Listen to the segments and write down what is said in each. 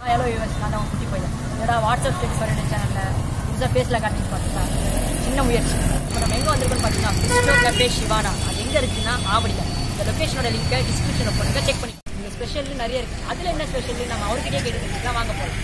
Hello US நான் தான் குட்டி பையன் என்னடா வாட்ஸ்அப் ஸ்டேட்டஸ் வர சேனலில் புதுசாக ஃபேஸில் காட்டின்னு பார்த்தீங்களா சின்ன முயற்சி இப்போ நம்ம எங்கே வந்திருக்கோம்னு பார்த்தீங்கன்னா பிஸ்டோ கஃபே ஷிவானா அது எங்கே இருக்குன்னா ஆவடியில் இந்த லொக்கேஷனோட லிங்கை டிஸ்கிரிப்ஷனில் போடுங்க செக் பண்ணி இந்த ஸ்பெஷல் நிறைய இருக்குது அதில் என்ன ஸ்பெஷல் நம்ம அவர்கிட்டயே கேட்டு தான் வாங்க போகிறோம்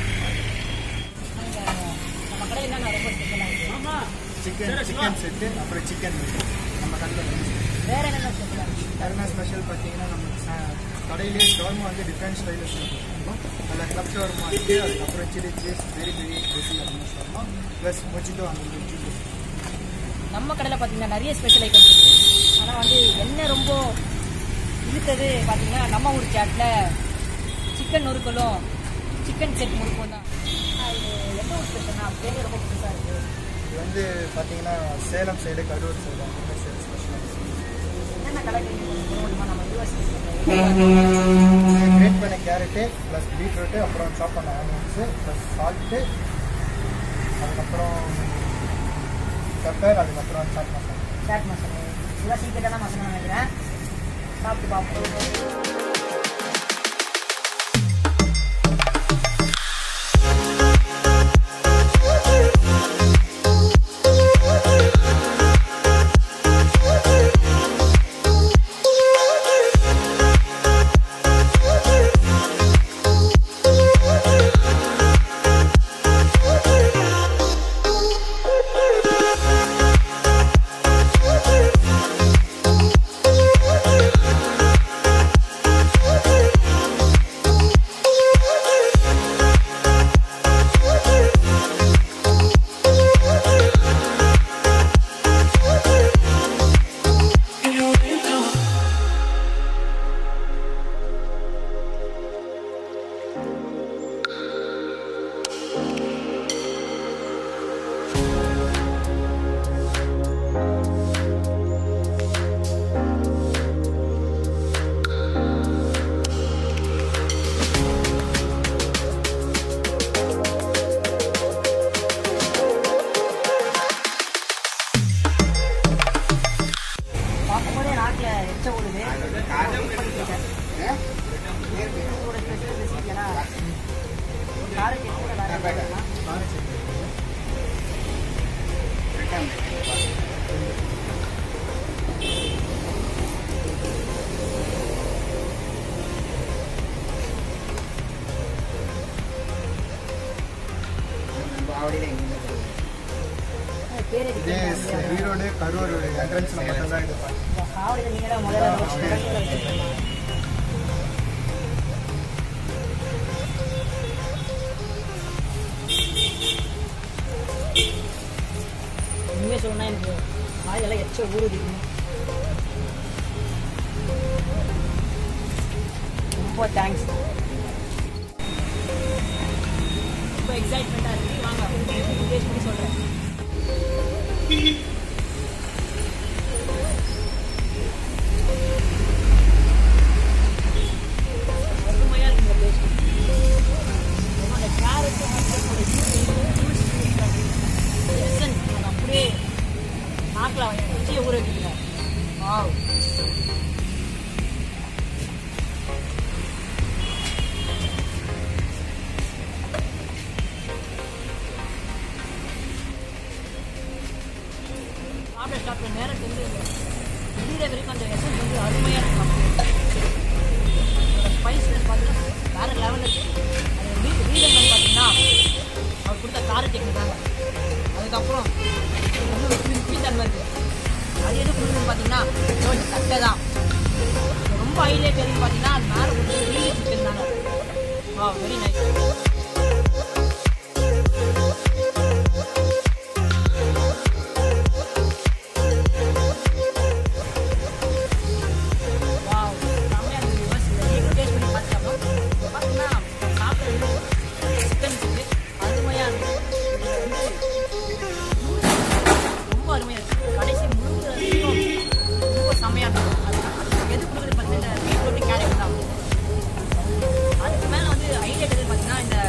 நம்ம கடையில் என்ன ரொம்ப ஸ்பெஷலாக இருக்குது சிக்கன் சிக்கன் செட்டு அப்புறம் சிக்கன் நம்ம கடையில் வேற என்னென்ன ஸ்பெஷலாக இருக்குது வேறு என்ன ஸ்பெஷல் பார்த்தீங்கன்னா நம்ம ச- கடையிலேயே ஷவர்மா வந்து டிஃப்ரெண்ட் ஸ்டைலில் இருக்கும் அதில் கிளப் ஷவர்மா இருக்குது அதுக்கப்புறம் chilli cheese very very special நம்ம ஷவர்மா ப்ளஸ் மொச்சிட்டோ அந்த ஜூஸ் நம்ம கடையில் பார்த்தீங்கன்னா நிறைய ஸ்பெஷல் ஐட்டம்ஸ் இருக்குது ஆனால் வந்து என்ன ரொம்ப இழுத்தது பார்த்தீங்கன்னா நம்ம ஊர் சாட்டில் சிக்கன் நொறுக்கலும் சிக்கன் செட் முறுக்கும் தான் அது எந்த ஒரு ஸ்பெஷல்னா பேரே ரொம்ப புதுசாக இருக்குது இது வந்து பார்த்தீங்கன்னா சேலம் சைடு கரூர் சைடு அந்த மாதிரி சைடு ஸ்பெஷலாக என்னென்ன கலர் முடியுமா நம்ம யூஎஸ் கிரேட் பண்ண கேரட்டு ப்ளஸ் பீட்ரூட்டு அப்புறம் சாப் பண்ண ஆனியன்ஸு ப்ளஸ் சால்ட்டு அதுக்கப்புறம் பெப்பர் அதுக்கப்புறம் சாட் மசாலா சாட் மசாலா இதெல்லாம் சீக்கிரட்டான மசாலா நினைக்கிறேன் சாப்பிட்டு பார்ப்போம் பார்க்கும்போதே நாட்டில் எச்ச ஓடுது இதோட ஸ்பெஷல் ரெசிபி ஏன்னா காரக்கு எத்தனை வேலை இருக்குன்னா பேர் இதே ஈரோடு கரூர் என்ட்ரன்ஸில் மட்டும்தான் இது பண்ணுறோம் காவடியில் நீங்கள் தான் முதல்ல வச்சு தொடர்ந்து வச்சுருக்கீங்க உண்மையை சொன்னா எனக்கு வாயிலெல்லாம் எச்ச ஊறுது ரொம்ப தேங்க்ஸ் ரொம்ப எக்ஸைட்மெண்ட்டாக இருக்குது வாங்க டேஸ்ட் பண்ணி சொல்கிறேன் அருமையாக இருக்கு இந்த டேஸ்ட் அந்த கேரட் அது அப்படியே நாக்கில் வச்சியை ஊற வைக்கல வாவ் சாப்பிட ஸ்டார்ட் பண்ண நேரம் வந்து வெளியில வரைக்கும் அந்த எசன்ஸ் வந்து அருமையாக இருக்கும் ஸ்பைஸ் பார்த்தீங்கன்னா வேற லெவலில் இருக்கு அது ரீ- ரீசன் வந்து பார்த்தீங்கன்னா அவர் கொடுத்த கார டெக்னிக் தாங்க அதுக்கப்புறம் இன்னும் கிருப்பி தன்மை இருக்கு அது எது கொடுக்குதுன்னு பார்த்தீங்கன்னா கொஞ்சம் தட்டை தான் ரொம்ப ஹைலைட் எதுன்னு பார்த்தீங்கன்னா அது மேலே கொடுத்து கிரில்லி சிக்கன் தாங்க வா வெரி நைஸ் வாவ் செம்மையா இருக்கு viewers. இதை நீங்களும் taste பண்ணி பார்த்துக்கோங்க. இப்ப பார்த்தீங்கன்னா சாப்பிடுறது chicken இருக்கு. அருமையா இருக்கு. இதுல வந்து ரொம்ப அருமையா இருக்கு. கடைசி முழுங்குற வரைக்கும் ரொம்ப செம்மையா இருக்கு. அது எது கொடுக்குறது பார்த்தீங்கன்னா beetroot, carrot தான். அதுக்கு மேல வந்து highlight எதுன்னு பார்த்தீங்கன்னா இந்த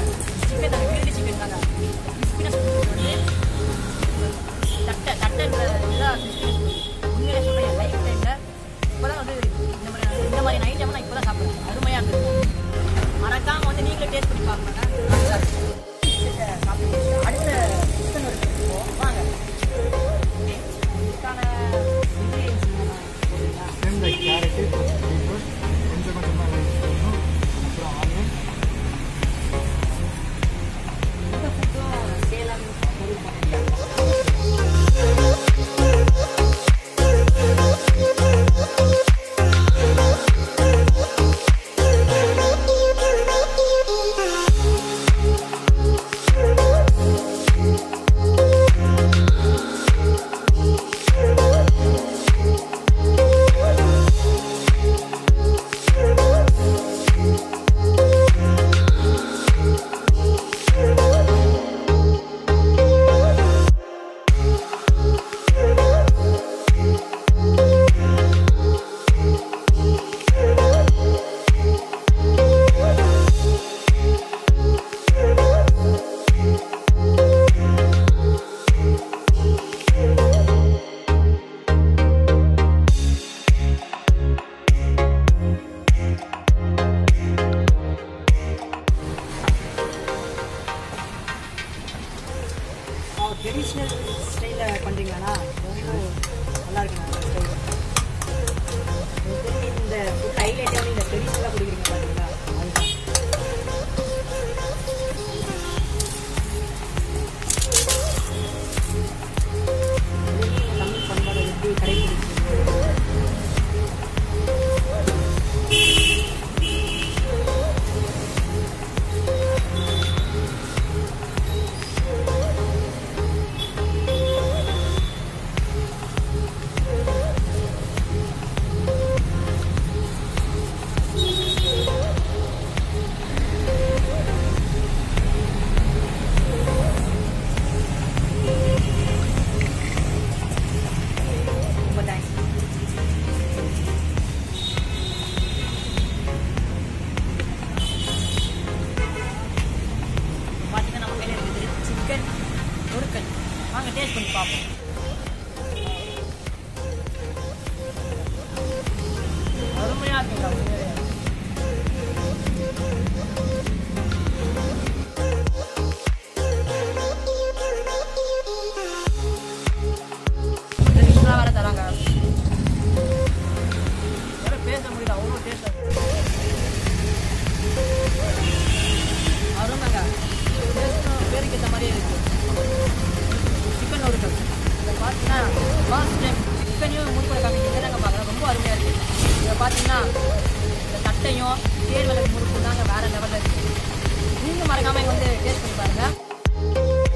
பார்த்தீங்கன்னா இந்த தட்டையும் தேன் விளக்கு முறுக்கும் தாங்க வேற லெவலில் இருக்கு நீங்கள் மறக்காம இங்க வந்து டேஸ்ட் பண்ணி பாருங்க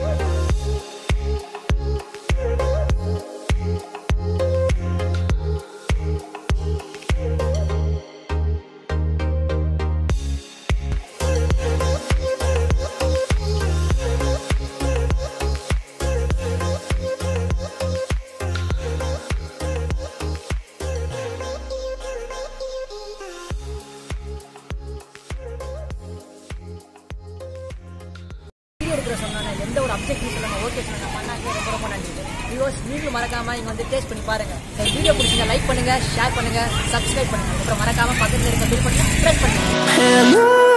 வீடியோ எடுக்கிற சொன்னாங்க எந்த ஒரு அப்ஜெக்டிவ் சொல்லாம ஓகே சொன்னாங்க பண்ணாங்க ரொம்ப ரொம்ப நன்றி வியூவர்ஸ் நீங்களும் மறக்காம இங்க வந்து டேஸ்ட் பண்ணி பாருங்க இந்த வீடியோ பிடிச்சிங்க லைக் பண்ணுங்க ஷேர் பண்ணுங்க சப்ஸ்கிரைப் பண்ணுங்க அப்புறம் மறக்காம பக்கத்துல இருக்க பில் பண்ணி ப்ரெஸ் பண்ணுங்க And I